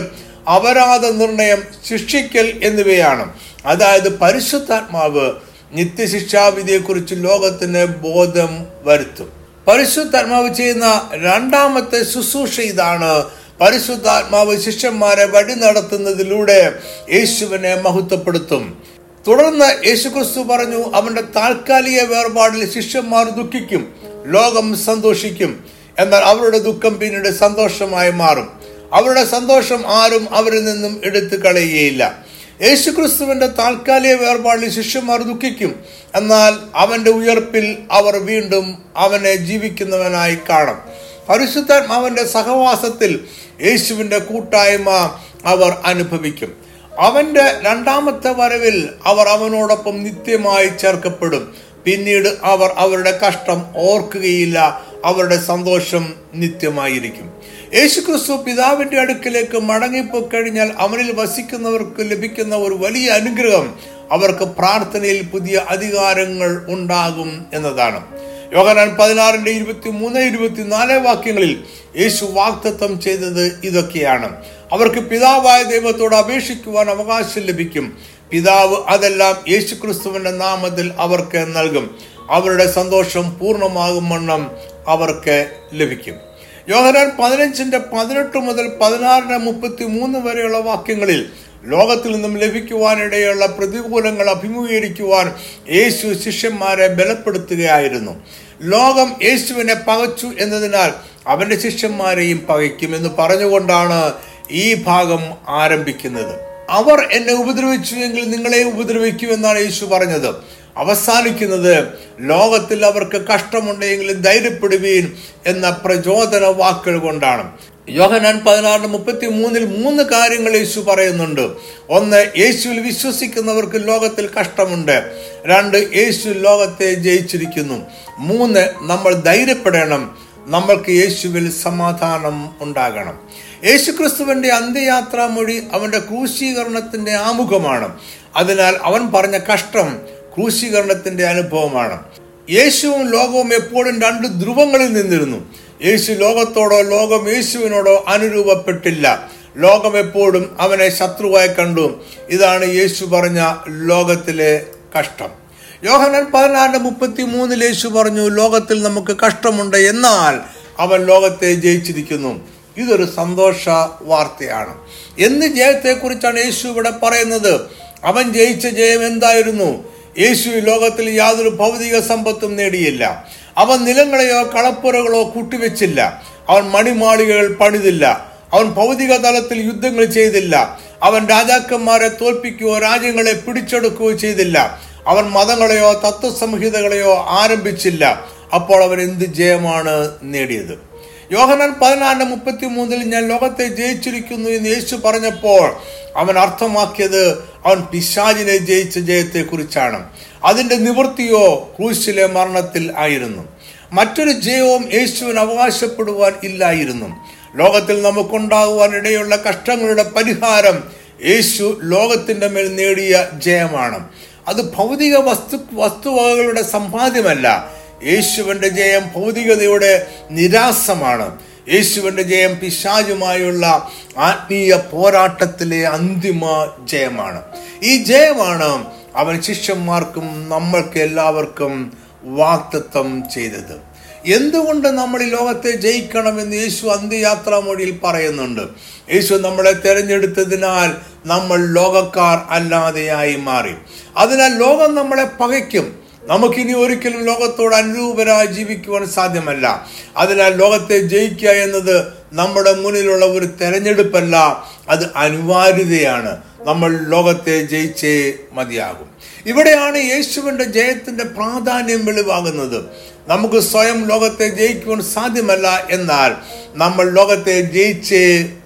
അപരാധ നിർണയം ശിക്ഷിക്കൽ എന്നിവയാണ് അതായത് പരിശുദ്ധാത്മാവ് നിത്യശിക്ഷാവിധിയെക്കുറിച്ച് ലോകത്തിന് ബോധം വരുത്തും പരിശുദ്ധാത്മാവ് ചെയ്യുന്ന രണ്ടാമത്തെ ശുശ്രൂഷ ഇതാണ് പരിശുദ്ധാത്മാവ് ശിഷ്യന്മാരെ വഴി നടത്തുന്നതിലൂടെ യേശുവിനെ മഹത്വപ്പെടുത്തും തുടർന്ന് യേശുക്രിസ്തു പറഞ്ഞു അവന്റെ താൽക്കാലിക വേർപാടിൽ ശിഷ്യന്മാർ ദുഃഖിക്കും ലോകം സന്തോഷിക്കും എന്നാൽ അവരുടെ ദുഃഖം പിന്നീട് സന്തോഷമായി മാറും അവരുടെ സന്തോഷം ആരും അവരിൽ നിന്നും എടുത്തു കളയുകയില്ല യേശുക്രിസ്തുവിന്റെ താൽക്കാലിക വേർപാടിൽ ശിഷ്യന്മാർ ദുഃഖിക്കും എന്നാൽ അവന്റെ ഉയർപ്പിൽ അവർ വീണ്ടും അവനെ ജീവിക്കുന്നവനായി കാണും പരിശുദ്ധാത്മാവന്റെ സഹവാസത്തിൽ യേശുവിന്റെ കൂട്ടായ്മ അവർ അനുഭവിക്കും അവന്റെ രണ്ടാമത്തെ വരവിൽ അവർ അവനോടൊപ്പം നിത്യമായി ചേർക്കപ്പെടും പിന്നീട് അവർ അവരുടെ കഷ്ടം ഓർക്കുകയില്ല അവരുടെ സന്തോഷം നിത്യമായിരിക്കും യേശുക്രിസ്തു പിതാവിന്റെ അടുക്കിലേക്ക് മടങ്ങിപ്പോക്കഴിഞ്ഞാൽ അവനിൽ വസിക്കുന്നവർക്ക് ലഭിക്കുന്ന ഒരു വലിയ അനുഗ്രഹം അവർക്ക് പ്രാർത്ഥനയിൽ പുതിയ അധികാരങ്ങൾ ഉണ്ടാകും എന്നതാണ് യോഹനാൻ പതിനാറിന്റെ ഇരുപത്തി മൂന്ന് ഇരുപത്തിനാല് വാക്യങ്ങളിൽ യേശു വാക്തത്വം ചെയ്തത് ഇതൊക്കെയാണ് അവർക്ക് പിതാവായ ദൈവത്തോട് അപേക്ഷിക്കുവാൻ അവകാശം ലഭിക്കും പിതാവ് അതെല്ലാം യേശുക്രിസ്തുവിന്റെ നാമത്തിൽ അവർക്ക് നൽകും അവരുടെ സന്തോഷം പൂർണ്ണമാകും വണ്ണം അവർക്ക് ലഭിക്കും യോഹനാൻ പതിനഞ്ചിന്റെ പതിനെട്ട് മുതൽ പതിനാറിന്റെ മുപ്പത്തി മൂന്ന് വരെയുള്ള വാക്യങ്ങളിൽ ലോകത്തിൽ നിന്നും ലഭിക്കുവാനിടയുള്ള പ്രതികൂലങ്ങൾ അഭിമുഖീകരിക്കുവാൻ യേശു ശിഷ്യന്മാരെ ബലപ്പെടുത്തുകയായിരുന്നു ലോകം യേശുവിനെ പകച്ചു എന്നതിനാൽ അവന്റെ ശിഷ്യന്മാരെയും പകയ്ക്കുമെന്ന് പറഞ്ഞുകൊണ്ടാണ് ഈ ഭാഗം ആരംഭിക്കുന്നത് അവർ എന്നെ ഉപദ്രവിച്ചു എങ്കിൽ നിങ്ങളെയും ഉപദ്രവിക്കുമെന്നാണ് യേശു പറഞ്ഞത് അവസാനിക്കുന്നത് ലോകത്തിൽ അവർക്ക് കഷ്ടമുണ്ടെങ്കിലും ധൈര്യപ്പെടുവീൻ എന്ന പ്രചോദന വാക്കുകൾ കൊണ്ടാണ് യോഹനാൻ പതിനാറിന് മുപ്പത്തി മൂന്നിൽ മൂന്ന് കാര്യങ്ങൾ യേശു പറയുന്നുണ്ട് ഒന്ന് യേശുവിൽ വിശ്വസിക്കുന്നവർക്ക് ലോകത്തിൽ കഷ്ടമുണ്ട് രണ്ട് യേശു ലോകത്തെ ജയിച്ചിരിക്കുന്നു മൂന്ന് നമ്മൾ ധൈര്യപ്പെടണം നമ്മൾക്ക് യേശുവിൽ സമാധാനം ഉണ്ടാകണം യേശുക്രിസ്തുവിന്റെ അന്ത്യയാത്രാ മൊഴി അവന്റെ ക്രൂശീകരണത്തിന്റെ ആമുഖമാണ് അതിനാൽ അവൻ പറഞ്ഞ കഷ്ടം ക്രൂശീകരണത്തിന്റെ അനുഭവമാണ് യേശുവും ലോകവും എപ്പോഴും രണ്ട് ധ്രുവങ്ങളിൽ നിന്നിരുന്നു യേശു ലോകത്തോടോ ലോകം യേശുവിനോടോ അനുരൂപപ്പെട്ടില്ല ലോകം എപ്പോഴും അവനെ ശത്രുവായി കണ്ടു ഇതാണ് യേശു പറഞ്ഞ ലോകത്തിലെ കഷ്ടം യോഹനൻ പതിനാറിന്റെ മുപ്പത്തി മൂന്നിൽ യേശു പറഞ്ഞു ലോകത്തിൽ നമുക്ക് കഷ്ടമുണ്ട് എന്നാൽ അവൻ ലോകത്തെ ജയിച്ചിരിക്കുന്നു ഇതൊരു സന്തോഷ വാർത്തയാണ് എന്ത് ജയത്തെക്കുറിച്ചാണ് യേശു ഇവിടെ പറയുന്നത് അവൻ ജയിച്ച ജയം എന്തായിരുന്നു യേശു ഈ ലോകത്തിൽ യാതൊരു ഭൗതിക സമ്പത്തും നേടിയില്ല അവൻ നിലങ്ങളെയോ കളപ്പുരകളോ കൂട്ടിവെച്ചില്ല അവൻ മണിമാളികകൾ പണിതില്ല അവൻ ഭൗതിക തലത്തിൽ യുദ്ധങ്ങൾ ചെയ്തില്ല അവൻ രാജാക്കന്മാരെ തോൽപ്പിക്കുകയോ രാജ്യങ്ങളെ പിടിച്ചെടുക്കുകയോ ചെയ്തില്ല അവൻ മതങ്ങളെയോ തത്വസംഹിതകളെയോ ആരംഭിച്ചില്ല അപ്പോൾ അവൻ എന്ത് ജയമാണ് നേടിയത് യോഹനാൻ പതിനാറിന് മുപ്പത്തി മൂന്നിൽ ഞാൻ ലോകത്തെ ജയിച്ചിരിക്കുന്നു എന്ന് യേശു പറഞ്ഞപ്പോൾ അവൻ അർത്ഥമാക്കിയത് അവൻ പിശാചിനെ ജയിച്ച ജയത്തെ കുറിച്ചാണ് അതിന്റെ നിവൃത്തിയോ ക്രൂശിലെ മരണത്തിൽ ആയിരുന്നു മറ്റൊരു ജയവും യേശുവിന് അവകാശപ്പെടുവാൻ ഇല്ലായിരുന്നു ലോകത്തിൽ നമുക്കുണ്ടാകുവാൻ ഇടയുള്ള കഷ്ടങ്ങളുടെ പരിഹാരം യേശു ലോകത്തിന്റെ മേൽ നേടിയ ജയമാണ് അത് ഭൗതിക വസ്തു വസ്തുവകകളുടെ സമ്പാദ്യമല്ല യേശുവിന്റെ ജയം ഭൗതികതയുടെ നിരാസമാണ് യേശുവിന്റെ ജയം പിശാചുമായുള്ള ആത്മീയ പോരാട്ടത്തിലെ അന്തിമ ജയമാണ് ഈ ജയമാണ് അവൻ ശിഷ്യന്മാർക്കും നമ്മൾക്ക് എല്ലാവർക്കും വാക്തത്വം ചെയ്തത് എന്തുകൊണ്ട് നമ്മൾ ഈ ലോകത്തെ ജയിക്കണമെന്ന് യേശു അന്ത്യയാത്രാ മൊഴിയിൽ പറയുന്നുണ്ട് യേശു നമ്മളെ തെരഞ്ഞെടുത്തതിനാൽ നമ്മൾ ലോകക്കാർ അല്ലാതെയായി മാറി അതിനാൽ ലോകം നമ്മളെ പകയ്ക്കും നമുക്കിനി ഒരിക്കലും ലോകത്തോട് അനുരൂപരായി ജീവിക്കുവാൻ സാധ്യമല്ല അതിനാൽ ലോകത്തെ ജയിക്കുക എന്നത് നമ്മുടെ മുന്നിലുള്ള ഒരു തെരഞ്ഞെടുപ്പല്ല അത് അനിവാര്യതയാണ് നമ്മൾ ലോകത്തെ ജയിച്ചേ മതിയാകും ഇവിടെയാണ് യേശുവിന്റെ ജയത്തിന്റെ പ്രാധാന്യം വെളിവാകുന്നത് നമുക്ക് സ്വയം ലോകത്തെ ജയിക്കുവാൻ സാധ്യമല്ല എന്നാൽ നമ്മൾ ലോകത്തെ ജയിച്ചേ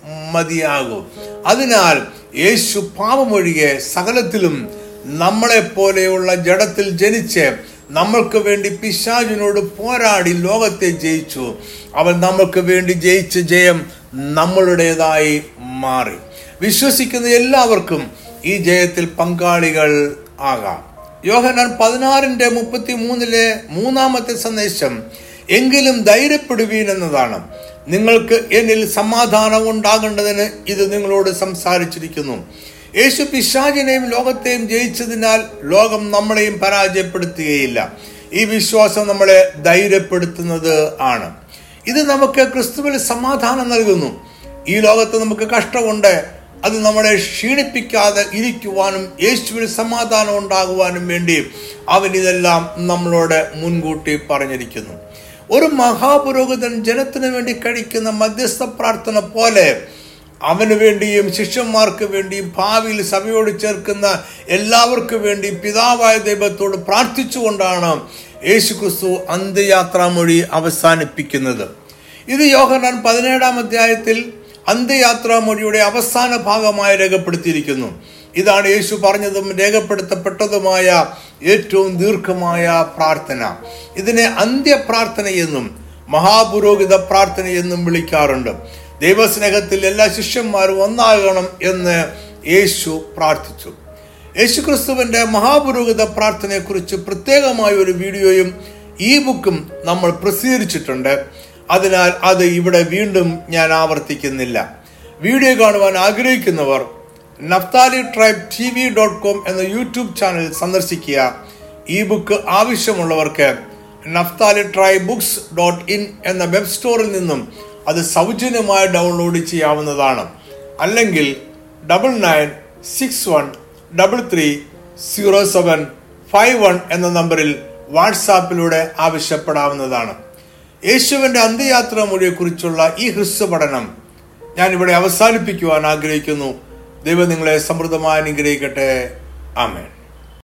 മതിയാകൂ അതിനാൽ യേശു പാപമൊഴികെ സകലത്തിലും നമ്മളെ പോലെയുള്ള ജഡത്തിൽ ജനിച്ച് നമ്മൾക്ക് വേണ്ടി പിശാചിനോട് പോരാടി ലോകത്തെ ജയിച്ചു അവൻ നമ്മൾക്ക് വേണ്ടി ജയിച്ച ജയം നമ്മളുടേതായി മാറി വിശ്വസിക്കുന്ന എല്ലാവർക്കും ഈ ജയത്തിൽ പങ്കാളികൾ ആകാം യോഹനാൻ പതിനാറിന്റെ മുപ്പത്തി മൂന്നിലെ മൂന്നാമത്തെ സന്ദേശം എങ്കിലും ധൈര്യപ്പെടുവീൻ എന്നതാണ് നിങ്ങൾക്ക് എന്നിൽ സമാധാനം ഉണ്ടാകേണ്ടതിന് ഇത് നിങ്ങളോട് സംസാരിച്ചിരിക്കുന്നു യേശു പിശാചിനെയും ലോകത്തെയും ജയിച്ചതിനാൽ ലോകം നമ്മളെയും പരാജയപ്പെടുത്തുകയില്ല ഈ വിശ്വാസം നമ്മളെ ധൈര്യപ്പെടുത്തുന്നത് ആണ് ഇത് നമുക്ക് ക്രിസ്തുവിൽ സമാധാനം നൽകുന്നു ഈ ലോകത്ത് നമുക്ക് കഷ്ടമുണ്ട് അത് നമ്മളെ ക്ഷീണിപ്പിക്കാതെ ഇരിക്കുവാനും യേശുവിൽ സമാധാനം ഉണ്ടാകുവാനും വേണ്ടി അവൻ ഇതെല്ലാം നമ്മളോട് മുൻകൂട്ടി പറഞ്ഞിരിക്കുന്നു ഒരു മഹാപുരോഹിതൻ ജനത്തിനു വേണ്ടി കഴിക്കുന്ന മധ്യസ്ഥ പ്രാർത്ഥന പോലെ അവന് വേണ്ടിയും ശിഷ്യന്മാർക്ക് വേണ്ടിയും ഭാവിയിൽ സഭയോട് ചേർക്കുന്ന എല്ലാവർക്കും വേണ്ടിയും പിതാവായ ദൈവത്തോട് പ്രാർത്ഥിച്ചുകൊണ്ടാണ് യേശു ക്രിസ്തു അന്ത്യയാത്രാമൊഴി അവസാനിപ്പിക്കുന്നത് ഇത് യോഹനാൻ പതിനേഴാം അധ്യായത്തിൽ അന്ത്യയാത്രാമൊഴിയുടെ അവസാന ഭാഗമായി രേഖപ്പെടുത്തിയിരിക്കുന്നു ഇതാണ് യേശു പറഞ്ഞതും രേഖപ്പെടുത്തപ്പെട്ടതുമായ ഏറ്റവും ദീർഘമായ പ്രാർത്ഥന ഇതിനെ അന്ത്യപ്രാർത്ഥന എന്നും മഹാപുരോഹിത പ്രാർത്ഥന എന്നും വിളിക്കാറുണ്ട് ദൈവസ്നേഹത്തിൽ എല്ലാ ശിഷ്യന്മാരും ഒന്നാകണം എന്ന് യേശു പ്രാർത്ഥിച്ചു യേശുക്രിസ്തുവിന്റെ മഹാപുരോഹിത പ്രാർത്ഥനയെക്കുറിച്ച് പ്രത്യേകമായ ഒരു വീഡിയോയും ഈ ബുക്കും നമ്മൾ പ്രസിദ്ധീകരിച്ചിട്ടുണ്ട് അതിനാൽ അത് ഇവിടെ വീണ്ടും ഞാൻ ആവർത്തിക്കുന്നില്ല വീഡിയോ കാണുവാൻ ആഗ്രഹിക്കുന്നവർ Naphtali tribe T V dot com എന്ന യൂട്യൂബ് ചാനൽ സന്ദർശിക്കുക ഈ ബുക്ക് ആവശ്യമുള്ളവർക്ക് Naphtali tribe books dot in എന്ന വെബ് സ്റ്റോറിൽ നിന്നും അത് സൗജന്യമായി ഡൗൺലോഡ് ചെയ്യാവുന്നതാണ് അല്ലെങ്കിൽ double nine six one double three zero seven five one എന്ന നമ്പറിൽ വാട്സാപ്പിലൂടെ ആവശ്യപ്പെടാവുന്നതാണ് യേശുവിന്റെ അന്ത്യയാത്ര മൊഴിയെക്കുറിച്ചുള്ള ഈ ഹ്രസ്വ പഠനം ഞാൻ ഇവിടെ അവസാനിപ്പിക്കുവാൻ ആഗ്രഹിക്കുന്നു ദൈവം നിങ്ങളെ സമൃദ്ധമായി അനുഗ്രഹിക്കട്ടെ ആമേൻ